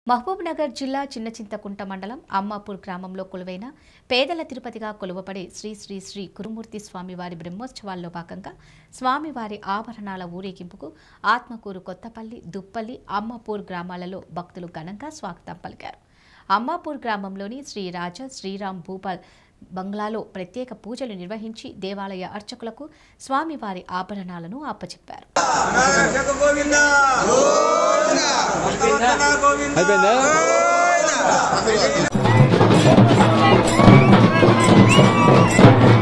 మహబూబ్ నగర్ జిల్లా చిన్నచింతకుంట మండలం అమ్మాపూర్ గ్రామంలో కొలువైన పేదల తిరుపతిగా కొలువపడే శ్రీ శ్రీ శ్రీ గురుమూర్తి స్వామివారి బ్రహ్మోత్సవాల్లో భాగంగా స్వామివారి ఆభరణాల ఊరేగింపుకు ఆత్మకూరు కొత్తపల్లి దుప్పల్లి అమ్మాపూర్ గ్రామాలలో భక్తులు ఘనంగా స్వాగతం పలికారు అమ్మాపూర్ గ్రామంలోని శ్రీ రాజా శ్రీరామ్ భూపాల్ బంగ్లాలో ప్రత్యేక పూజలు నిర్వహించి దేవాలయ అర్చకులకు స్వామివారి ఆభరణాలను అప్పచెప్పారు గోవింద గోవింద అయిపోయిందా గోవింద